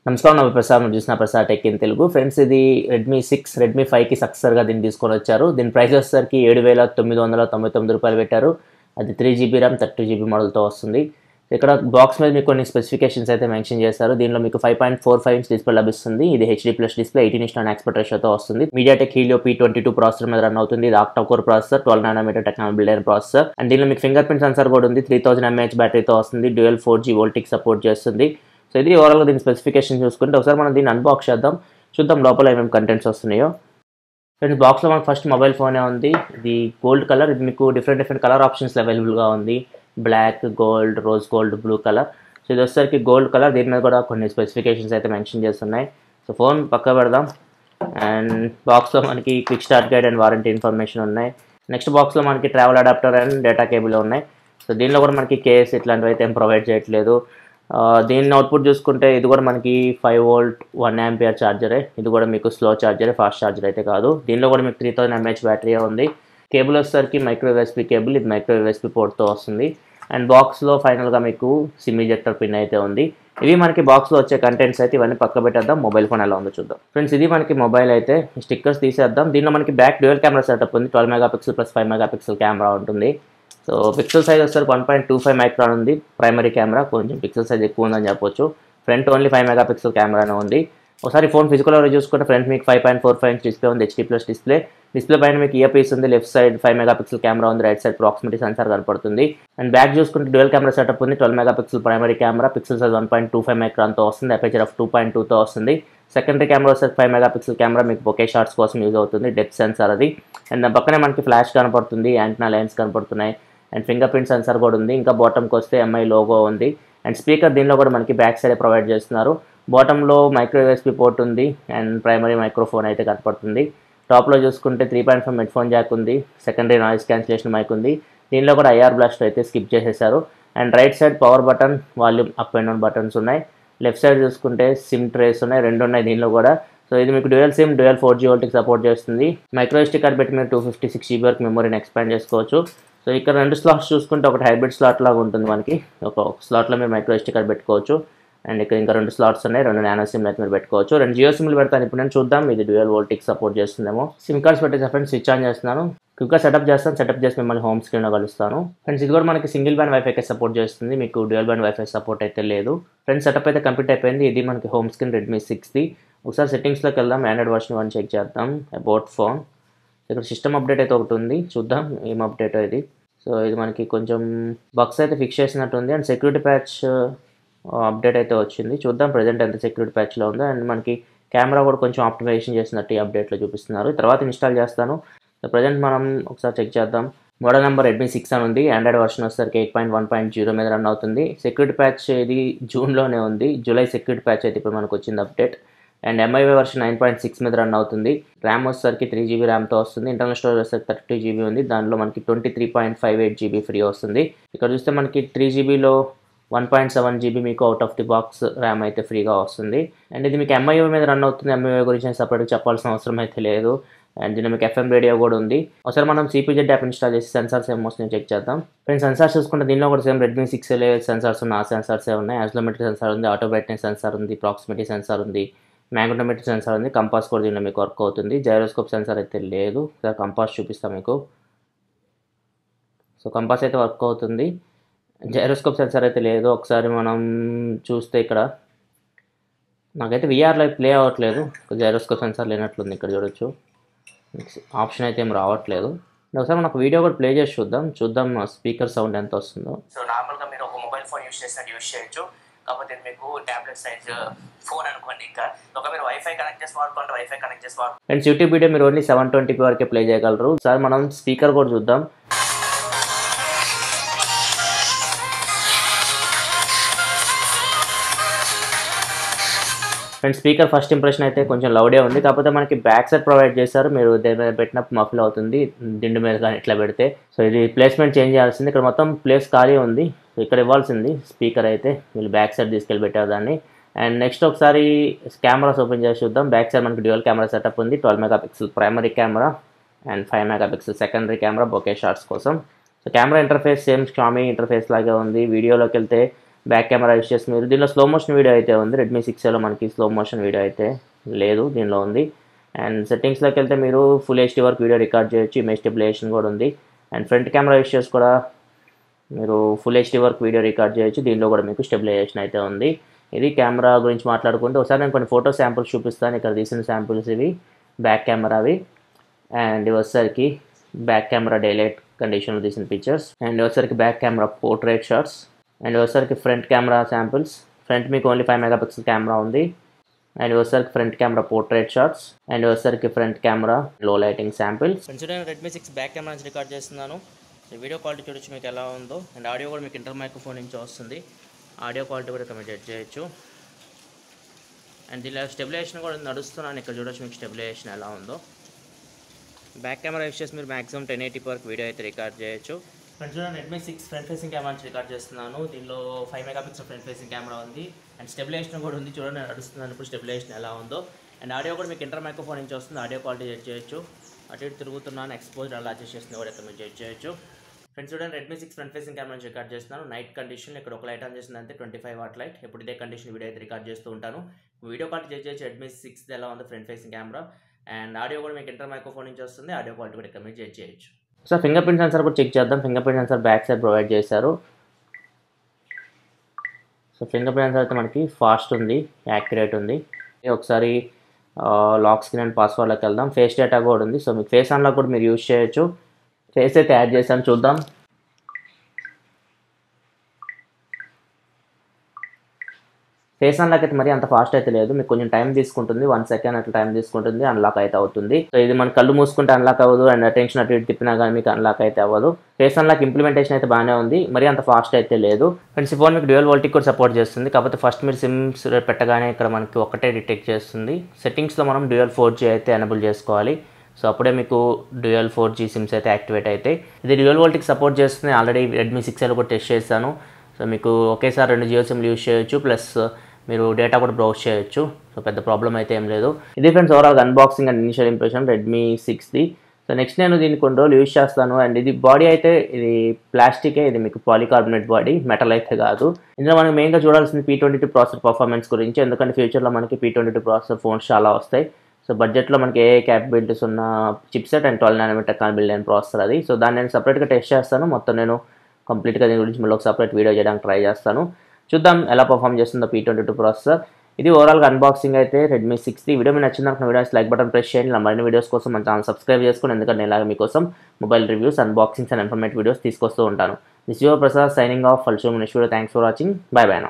నమస్కారం నా ప్రసాద్ మీరు చూసిన Prasad tech in Telugu friends ఇది రెడ్మీ సిక్స్ రెడ్మీ ఫైవ్కి సక్సెసర్గా దీన్ని తీసుకొని వచ్చారు దీని ప్రైస్ వచ్చేసరికి ఏడు వేల తొమ్మిది వందల తొంభై తొమ్మిది రూపాయలు పెట్టారు అది three GB RAM thirty GB మోడల్తో వస్తుంది ఇక్కడ బాక్స్ మీద మీకు కొన్ని స్పెసిఫికేషన్స్ అయితే మెన్షన్ చేశారు దీనిలో మీకు five point four five inch display లభిస్తుంది ఇది HD plus display eighteen is to and aspect రేషియోతో వస్తుంది MediaTek Helio P twenty two processor మీద రన్ అవుతుంది ఇది octa core processor twelve nanometer technology builder processor and దీనిలో మీకు ఫింగర్ ప్రింట్ సెన్సర్ కూడా ఉంది త్రీ థౌసండ్ ఎంఏహెచ్ బ్యాటరీతో వస్తుంది డ్యూయల్ ఫోర్ జీ వోల్టిక్ సపోర్ట్ చేస్తుంది సో ఇది ఓవరాల్గా దీని స్పెసిఫికేషన్ చూసుకుంటే ఒకసారి మనం దీన్ని అన్బాక్స్ చేద్దాం చూద్దాం లోపల ఏమేమి కంటెంట్స్ వస్తున్నాయో ఫ్రెండ్స్ బాక్స్లో మనకు ఫస్ట్ మొబైల్ ఫోనే ఉంది ఇది గోల్డ్ కలర్ ఇది మీకు డిఫరెంట్ డిఫరెంట్ కలర్ ఆప్షన్స్ అవైలబుల్గా ఉంది black gold rose gold blue colour so ఇది వచ్చేసరికి గోల్డ్ కలర్ దీని మీద కూడా కొన్ని స్పెసిఫికేషన్స్ అయితే మెన్షన్ చేస్తున్నాయి సో ఫోన్ పక్క పెడదాం అండ్ బాక్స్లో మనకి quick start guide and warranty information ఉన్నాయి నెక్స్ట్ బాక్స్లో మనకి travel adapter and data cable ఉన్నాయి సో దీనిలో కూడా మనకి కేస్ ఇట్లాంటివి అయితే ఏం ప్రొవైడ్ చేయట్లేదు ఆ, దీని అవుట్పుట్ చూసుకుంటే ఇది కూడా మనకి ఫైవ్ వోల్ట్ వన్ యాంపియర్ ఛార్జరే ఇది కూడా మీకు స్లో ఛార్జరే ఫాస్ట్ ఛార్జర్ అయితే కాదు దీనిలో కూడా మీకు త్రీ థౌసండ్ ఎంహెచ్ బ్యాటరీ ఉంది కేబుల్ వచ్చేసరికి మైక్రో యూఎస్పీ కేబుల్ ఇది మైక్రో యూఎస్పీ పోర్ట్తో వస్తుంది అండ్ బాక్స్లో ఫైనల్గా మీకు సిమ్ ఇజెక్టర్ పిన్ అయితే ఉంది ఇవి మనకి బాక్స్లో వచ్చే కంటెంట్స్ అయితే ఇవన్నీ పక్క పెట్టేద్దాం మొబైల్ ఫోన్ ఎలా ఉందో చూద్దాం ఫ్రెండ్స్ ఇది మనకి మొబైల్ అయితే స్టిక్కర్స్ తీసేద్దాం దీనిలో మనకి బ్యాక్ డ్యూయల్ కెమెరా సెటప్ ఉంది twelve mega megapixel plus five mega pixel camera ఉంటుంది సో పిక్సెల్ సైజ్ వచ్చేసరికి one point two five micron ఉంది ప్రైమరీ కెమెరా కొంచెం పిక్సెల్ సైజ్ ఎక్కువ ఉందని చెప్పొచ్చు front only five mega megapixel కెమెరానే ఉంది ఒకసారి ఫోన్ ఫిజికల్ ఎవరు చూసుకుంటే ఫ్రంట్ మీకు five point four five inch display ఉంది హెచ్డీ ప్లస్ డిస్ప్లే డిస్ప్లే పైన మీకు ఇయర్ పీస్ ఉంది left side five mega pixel camera ఉంది రైట్ సైడ్ ప్రాక్సిమిటీ సెన్సార్ కనపడుతుంది అండ్ బ్యాక్ చూసుకుంటే డ్యూయల్ కెమెరా సెటప్ ఉంది twelve mega pixel primary camera pixel size one point two five మైక్రాన్తో వస్తుంది aperture of two point టూతో వస్తుంది secondary camera వచ్చేసి five mega pixel camera మీకు బొకే షాట్స్ కోసం యూజ్ అవుతుంది డెప్త్ సెన్సార్ అది అండ్ దాని పక్కనే మనకి ఫ్లాష్ కనపడుతుంది యాంటనా లైన్స్ కనపడుతున్నాయి అండ్ ఫింగర్ ప్రింట్ సెన్సార్ కూడా ఉంది ఇంకా బాటమ్కి వస్తే ఎంఐ లోగో ఉంది అండ్ స్పీకర్ దీనిలో కూడా మనకి బ్యాక్ సైడ్ ప్రొవైడ్ చేస్తున్నారు బాటంలో మైక్రో యూఎస్పీ పోర్ట్ ఉంది అండ్ ప్రైమరీ మైక్రోఫోన్ అయితే కనపడుతుంది టాప్లో చూసుకుంటే three point five headphone jack ఉంది సెకండరీ నాయిస్ క్యాన్సిలేషన్ మైక్ ఉంది దీనిలో కూడా ఐఆర్ బ్లాస్ట్ అయితే స్కిప్ చేసేసారు and right side power button volume up and down buttons ఉన్నాయి లెఫ్ట్ సైడ్ చూసుకుంటే సిమ్ ట్రేస్ ఉన్నాయి రెండు ఉన్నాయి దీనిలో కూడా సో ఇది మీకు dual SIM dual four G వోల్ట్కి support చేస్తుంది మైక్రో ఎస్టీ కార్డ్ పెట్టి మీరు టూ ఫిఫ్టీ సిక్స్ జీబీ వరకు మెమరీని ఎక్స్పాండ్ చేసుకోవచ్చు సో ఇక్కడ రెండు స్లాట్స్ చూసుకుంటే ఒకటి హైబ్రిడ్ స్లాట్ లాగా ఉంటుంది మనకి ఒక ఒక స్లాట్లో మీరు మైక్రో ఎస్టీ కార్డ్ పెట్టుకోవచ్చు అండ్ ఇక్కడ ఇంకా రెండు స్లాట్స్ ఉన్నాయి రెండు నానో సిమ్లు అయితే మీరు పెట్టుకోవచ్చు రెండు జియో సిమ్లు పెడతాను ఇప్పుడు నేను చూద్దాం ఇది డ్యూయల్ వోల్టిక్ సపోర్ట్ చేస్తుందేమో సిమ్ కార్డ్స్ పెట్టేసి ఫ్రెండ్స్ స్విచ్ ఆన్ చేస్తున్నాను క్విక్గా సెటప్ చేస్తాను సెటప్ చేసి మిమ్మల్ని హోమ్ స్క్రీన్లో కలుస్తాను ఫ్రెండ్స్ ఇది కూడా మనకి సింగిల్ బ్యాండ్ వైఫైకి సపోర్ట్ చేస్తుంది మీకు డ్యూయల్ బ్యాండ్ వైఫై సపోర్ట్ అయితే లేదు ఫ్రెండ్స్ సెటప్ అయితే కంప్లీట్ అయిపోయింది ఇది మనకి హోమ్ స్క్రీన్ రెడ్మీ సిక్స్ది ఒకసారి సెట్టింగ్స్లోకి వెళ్దాం ఆండ్రాయిడ్ వర్షన్ వన్ చెక్ చేద్దాం అబౌట్ ఫోన్ ఇక్కడ సిస్టమ్ అప్డేట్ అయితే ఒకటి ఉంది చూద్దాం ఏం అప్డేట్ ఇది సో ఇది మనకి కొంచెం బగ్స్ అయితే ఫిక్స్ చేసినట్టు ఉంది అండ్ సెక్యూరిటీ ప్యాచ్ అప్డేట్ అయితే వచ్చింది చూద్దాం ప్రజెంట్ ఎంత సెక్యూరిటీ ప్యాచ్లో ఉందో అండ్ మనకి కెమెరా కూడా కొంచెం ఆప్టిమైజేషన్ చేసినట్టు ఈ అప్డేట్లో చూపిస్తున్నారు తర్వాత ఇన్స్టాల్ చేస్తాను సో ప్రజెంట్ మనం ఒకసారి చెక్ చేద్దాం మోడల్ నెంబర్ రెడ్మీ సిక్స్ అని ఉంది ఆండ్రాయిడ్ వర్షన్ వచ్చేసరికి eight point one point zero మీద రన్ అవుతుంది సెక్యూరిటీ ప్యాచ్ ఇది జూన్లోనే ఉంది జూలై సెక్యూరిటీ ప్యాచ్ అయితే ఇప్పుడు మనకు వచ్చింది update and MIUI version nine point six మీద రన్ అవుతుంది ర్యామ్ వచ్చేసరికి త్రీ జీబీ ర్యామ్తో వస్తుంది ఇంటర్నల్ స్టోరేజ్ వచ్చేసరికి థర్టీ టూ జీబీ ఉంది దానిలో మనకి twenty three point five eight GB free వస్తుంది ఇక్కడ చూస్తే మనకి త్రీ జీబీలో వన్ పాయింట్ సెవెన్ జీబీ మీకు out of the box RAM అయితే ఫ్రీగా వస్తుంది అండ్ ఇది మీకు ఎంఐఓ మీద రన్ అవుతుంది ఎంఐఓ గురించి సపరేట్గా చెప్పాల్సిన అవసరం అయితే లేదు అండ్ దీని మీకు ఎఫ్ఎం రేడియో కూడా ఉంది ఒకసారి మనం సిపిజెడ్ యాప్ ఇన్స్టాల్ చేసి సెన్సార్స్ ఏం వస్తున్నాయో చెక్ చేద్దాం ఫ్రెండ్స్ సెన్సార్స్ చూసుకుంటే దీనిలో కూడా సేమ్ రెడ్మీ సిక్స్ సెన్సార్స్ ఉన్న ఆ సెన్సార్సే ఉన్నాయి యాజ్లోమెట్రిక్ సెన్సార్ ఉంది ఆటో బ్రైట్నెస్ సెన్సార్ ఉంది ప్రాక్సిమిటీ సెన్సార్ ఉంది మ్యాగ్నోమెట్రిక్ సెన్సార్ ఉంది కంపాస్ కూడా దీనిలో మీకు వర్క్ అవుతుంది జైరోస్కోప్ సెన్సార్ అయితే లేదు ఇక్కడ కంపాస్ చూపిస్తాం మీకు సో కంపాస్ అయితే వర్క్ అవుతుంది జైరోస్కోప్ సెన్సార్ అయితే లేదు ఒకసారి మనం చూస్తే ఇక్కడ నాకైతే విఆర్లో ప్లే అవ్వట్లేదు జైరోస్కోప్ సెన్సార్ లేనట్లుంది ఇక్కడ చూడొచ్చు ఆప్షన్ అయితే ఏం రావట్లేదు ఒకసారి మనకు వీడియో కూడా ప్లే చేసి చూద్దాం చూద్దాం స్పీకర్ సౌండ్ ఎంత వస్తుందో సో నార్మల్గా మీరు ఒక మొబైల్ ఫోన్ యూస్ చేసినట్టు యూస్ చేయొచ్చు కాకపోతే ఇది మీకు ట్యాబ్లెట్ సైజ్ ఫోన్ అనుకోండి ఇంకా ఒక మీరు వైఫై కనెక్ట్ చేసి వాడుకోండి వైఫై కనెక్ట్ చేసి వాడు అండ్ యూట్యూబ్ వీడియో మీరు ఓన్లీ సెవెన్ ట్వంటీపీ వరకే ప్లే చేయగలరు సార్ మనం స్పీకర్ కూడా చూద్దాం అండ్ స్పీకర్ ఫస్ట్ ఇంప్రెషన్ అయితే కొంచెం లౌడే ఉంది కాకపోతే మనకి బ్యాక్ సైడ్ ప్రొవైడ్ చేశారు మీరు దేని మీద పెట్టినప్పుడు మఫిల్ అవుతుంది దిండు మీద కానీ ఇట్లా పెడితే సో ఇది ప్లేస్మెంట్ చేంజ్ చేయాల్సింది ఇక్కడ మొత్తం ప్లేస్ ఖాళీ ఉంది సో ఇక్కడ ఇవ్వాల్సింది స్పీకర్ అయితే వీళ్ళు బ్యాక్ సైడ్ తీసుకెళ్ళి పెట్టారు దాన్ని అండ్ నెక్స్ట్ ఒకసారి కెమెరాస్ ఓపెన్ చేసి చూద్దాం బ్యాక్ సైడ్ మనకి డ్యూయల్ కెమెరా సెటప్ ఉంది twelve mega pixel primary camera and five mega megapixel secondary camera bokeh shots కోసం so camera interface same Xiaomi interface లాగే ఉంది వీడియోలోకి వెళ్తే బ్యాక్ కెమెరా యూస్ చేసి మీరు దీనిలో స్లో మోషన్ వీడియో అయితే ఉంది రెడ్మీ సిక్స్లో మనకి స్లో మోషన్ వీడియో అయితే లేదు దీనిలో ఉంది అండ్ సెట్టింగ్స్లోకి వెళ్తే మీరు ఫుల్ హెచ్డీ వరకు వీడియో రికార్డ్ చేయొచ్చు ఇమేజ్ స్టెబిలేషన్ కూడా ఉంది అండ్ ఫ్రంట్ కెమెరా యూస్ చేసి కూడా మీరు ఫుల్ హెచ్డీ వరకు వీడియో రికార్డ్ చేయొచ్చు దీనిలో కూడా మీకు స్టెబిలైజేషన్ అయితే ఉంది ఇది కెమెరా గురించి మాట్లాడుకుంటే ఒకసారి నేను కొన్ని ఫోటో శాంపుల్స్ చూపిస్తాను ఇక్కడ తీసిన శాంపుల్స్ ఇవి బ్యాక్ కెమెరావి అండ్ ఇవి వచ్చేసరికి బ్యాక్ కెమెరా డైలైట్ కండిషన్లో తీసిన పిక్చర్స్ అండ్ వచ్చేసరికి back camera portrait shots and వచ్చేసరికి ఫ్రంట్ కెమెరా శాంపుల్స్ ఫ్రంట్ మీకు only five mega pixel camera ఉంది అండ్ వచ్చేసరికి front camera portrait shots and వచ్చేసరికి front camera low lighting samples నేను రెడ్మీ సిక్స్ బ్యాక్ కెమెరా నుంచి record చేస్తున్నాను video quality చూడొచ్చు మీకు ఎలా ఉందో అండ్ ఆడియో కూడా మీకు ఇంటర్ మైక్రోఫోన్ నుంచి వస్తుంది ఆడియో క్వాలిటీ కూడా ఇక్కడ జడ్జ్ చేయొచ్చు అండ్ దీనిలో స్టెబిలైజేషన్ కూడా నడుస్తున్నాను ఇక్కడ చూడొచ్చు మీకు స్టెబిలైజేషన్ ఎలా ఉందో బ్యాక్ కెమెరా యూస్ చేసి మీరు మాక్సిమం టెన్ ఎయిటీ వరకు వీడియో అయితే రికార్డ్ చేయొచ్చు ఫ్రంట్ చూడండి Redmi six front facing camera నుంచి రికార్డ్ చేస్తున్నాను దీనిలో five mega megapixel front facing camera ఉంది అండ్ స్టెబిలైజేషన్ కూడా ఉంది చూడండి నేను నడుస్తున్నాను ఇప్పుడు స్టెబిలైజేషన్ ఎలా ఉందో అండ్ ఆడియో కూడా మీకు ఇంటర్ మైక్రోఫోన్ నుంచి వస్తుంది ఆడియో క్వాలిటీ జడ్జ్ చేయొచ్చు అటు ఇటు తిరుగుతున్నాను ఎక్స్పోజ్ అలా అడ్జస్ట్ చేస్తుంది కూడా ఇక్కడ మీరు జడ్జ్ చేయొచ్చు ఫ్రెండ్స్ చూడండి Redmi six front facing camera నుంచి రికార్డ్ చేస్తున్నాను నైట్ కండిషన్ ఇక్కడ ఒక లైట్ ఆన్ చేసింది అంతే ట్వంటీ ఫైవ్ వాట్ లైట్ ఇప్పుడు ఇదే కండిషన్ వీడియో అయితే రికార్డ్ చేస్తూ ఉంటాను వీడియో క్వాలిటీ జడ్జ్ చేయొచ్చు రెడ్మీ సిక్స్ ఎలా ఉంది front facing camera and audio కూడా మీకు ఇంటర్ మైక్రోఫోన్ నుంచి వస్తుంది ఆడియో క్వాలిటీ కూడా ఇక్కడ మీరు జడ్జ్ చేయొచ్చు సో ఫింగర్ ప్రింట్ సెన్సర్ కూడా చెక్ చేద్దాం fingerprint sensor back side provide చేశారు సో ఫింగర్ ప్రింట్ సెన్సర్ అయితే మనకి ఫాస్ట్ ఉంది యాక్యురేట్ ఉంది ఒకసారి లాక్ స్క్రీన్ అండ్ పాస్వర్డ్లోకి వెళ్దాం ఫేస్ డేటా కూడా ఉంది సో మీకు ఫేస్ అన్లాక్ కూడా మీరు యూజ్ చేయొచ్చు ఫేస్ అయితే యాడ్ చేశాను చూద్దాం ఫేస్ అన్లాక్ అయితే మరి అంత ఫాస్ట్ అయితే లేదు మీకు కొంచెం టైం తీసుకుంటుంది వన్ సెకండ్ అట్లా టైం తీసుకుంటుంది అన్లాక్ అయితే అవుతుంది సో ఇది మన కళ్ళు మూసుకుంటే అన్లాక్ అవ్వదు అండ్ అటెన్షన్ అటు ఇటు తిప్పినా కానీ మీకు అన్లాక్ అయితే అవ్వదు ఫేస్ అన్లాక్ ఇంప్లిమెంటేషన్ అయితే బాగానే ఉంది మరి అంత ఫాస్ట్ అయితే లేదు ఫ్రెండ్స్ ఈ ఫోన్ మీకు డ్యూయల్ వోల్టిక్ కూడా సపోర్ట్ చేస్తుంది కాకపోతే ఫస్ట్ మీరు సిమ్స్ పెట్టగానే ఇక్కడ మనకి ఒకటే డిటెక్ట్ చేస్తుంది సెట్టింగ్స్లో మనం డ్యూయల్ ఫోర్ జీ అయితే ఎనబుల్ చేసుకోవాలి సో అప్పుడే మీకు డ్యూయల్ ఫోర్ జీ సిమ్స్ అయితే యాక్టివేట్ అవుతాయి ఇది డ్యూయల్ వోల్టిక్ సపోర్ట్ చేస్తుంది ఆల్రెడీ రెడ్మీ సిక్స్ ఎల్ కూడా టెస్ట్ చేశాను సో మీకు ఒకేసారి రెండు జియో సిమ్లు యూజ్ చేయొచ్చు ప్లస్ మీరు డేటా కూడా బ్రౌజ్ చేయొచ్చు సో పెద్ద ప్రాబ్లం అయితే ఏం లేదు ఇది friends overall unboxing and initial impression Redmi సిక్స్ది సో నెక్స్ట్ నేను దీన్ని కొన్ని రోజులు యూజ్ చేస్తాను అండ్ ఇది బాడీ అయితే ఇది ప్లాస్టికే ఇది మీకు పాలికార్బోనేట్ బాడీ మెటల్ అయితే కాదు ఇందులో మనం మెయిన్గా చూడాల్సింది P twenty two processor performance గురించి ఎందుకంటే ఫ్యూచర్లో మనకి P twenty two processor phones చాలా వస్తాయి సో బడ్జెట్లో మనకి ఏ క్యాపబిలిటీస్ ఉన్న chipset and twelve nanometer technology లేని ప్రాసెసర్ అది సో దాన్ని నేను సపరేట్గా టెస్ట్ చేస్తాను మొత్తం నేను కంప్లీట్గా దీని గురించి మళ్ళీ ఒక సపరేట్ వీడియో చేయడానికి ట్రై చేస్తాను చూద్దాం ఎలా పర్ఫామ్ చేస్తుందో పీ ట్వంటీ టూ ప్రాసెసర్ ఇది ఓవరాల్గా అన్బాక్సింగ్ అయితే రెడ్మీ సిక్స్ ఈ వీడియో మీరు నచ్చింది అనుకున్న వీడియోస్ లైక్ బటన్ ప్రెస్ చేయండి ఇలా మరిన్ని వీడియోస్ కోసం మన ఛానల్ సబ్స్క్రైబ్ చేసుకోండి ఎందుకంటే నేను ఇలాగ మీకోసం mobile reviews unboxings and informative videos తీసుకొస్తూ ఉంటాను this your Prasad signing off ఫల్షూ next video thanks for watching bye bye నా